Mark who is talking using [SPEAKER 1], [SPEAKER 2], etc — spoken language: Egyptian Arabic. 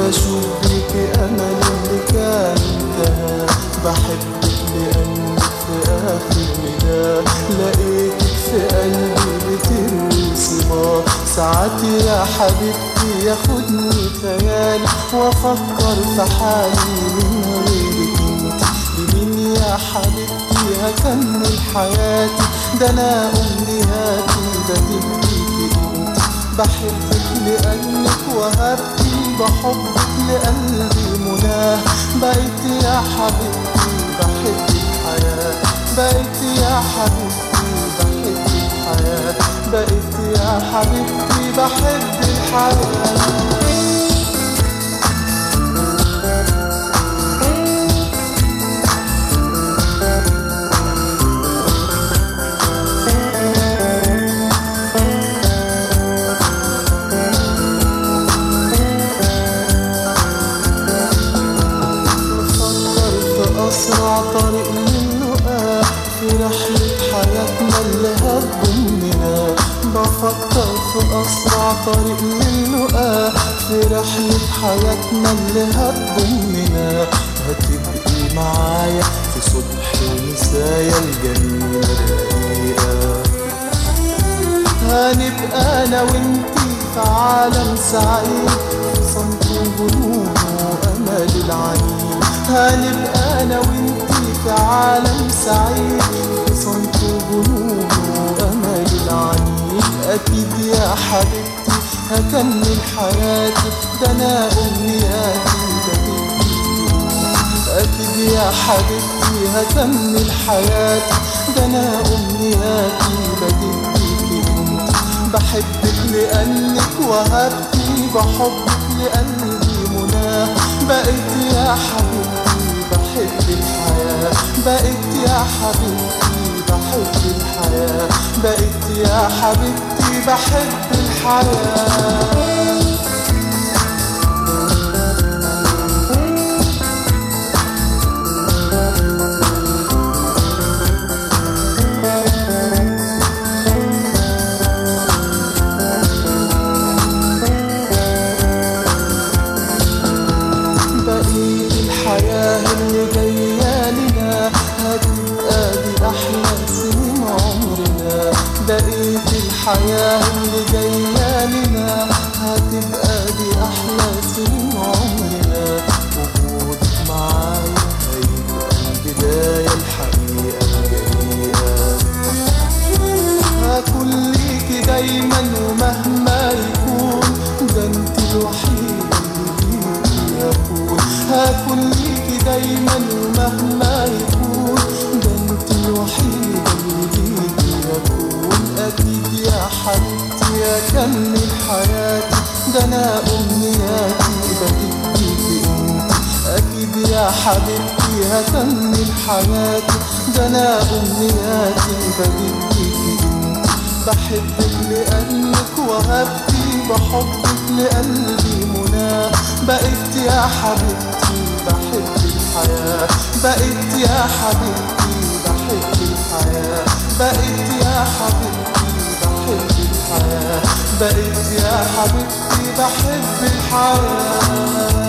[SPEAKER 1] بشوف بيك أمل اللي كان انتهى بحبك لأنك في آخر نداء لقيتك في قلبي بتروي صبا ساعات يا حبيبتي ياخدني خيال وأفكر في حالي من غيرك انت بمين يا حبيبتي هكمل حياتي ده أنا أمنياتي بديك انت بحبك لأنك وهبتي بحبك لقلبي مناه بقيت يا حبيبتي بحب الحياة بقيت يا حبيبتي بحب الحياة بقيت يا حبيبتي بحب الحياة بفكر في أسرع طريق للقاء في رحلة حياتنا اللي هتضمنا بفكر في أسرع طريق للقاء في رحلة حياتنا اللي هتضمنا هتبقي معايا في صبح ومسايا الجميلة الرقيقة هنبقى انا وانتي في عالم سعيد في صمت وجنون وامل العين هنبقى انا وانتي في عالم سعيد في صمت وجنون وامل العين اكيد يا حبيبتي هكمل حياتي ده انا امنياتي بديك أكيد يا حبيبتي هكمل حياتي ده أنا أمنياتي بديك انت بحبك لأنك وهبتي بحبك لقلبي مناه بقيت يا حبيبتي بحب الحياة بقيت يا حبيبتي بحب الحياة بقيت يا حبيبتي بحب الحياة بقيت الحياة اللي جاية لنا هتبقى دي أحلى سنين عمرنا بقيت الحياة اللي جاية لنا هتبقى دي أحلى سنين عمرنا وجودك معايا هيبقى البداية الحقيقة الجريئة هكون ليكي دايما ومهما يكون ده انت الوحيدة اللي ليكي هكون هكون ليكي دايما ومهما يكون ده انت الوحيدة اللي ليكي هكون اكيد يا حبيبتي اكمل حياتي ده انا امنياتي بديكي انت اكيد يا حبيبتي هكمل حياتي ده انا امنياتي بديكي انت بحبك لأنك وهبتي بحبك لقلبي مناه بقيت يا حبيبتي بحب الحياة بقيت يا حبيبتي بحب الحياة بقيت يا حبيبتي بحب الحياة بقيت يا حبيبتي بحب الحياة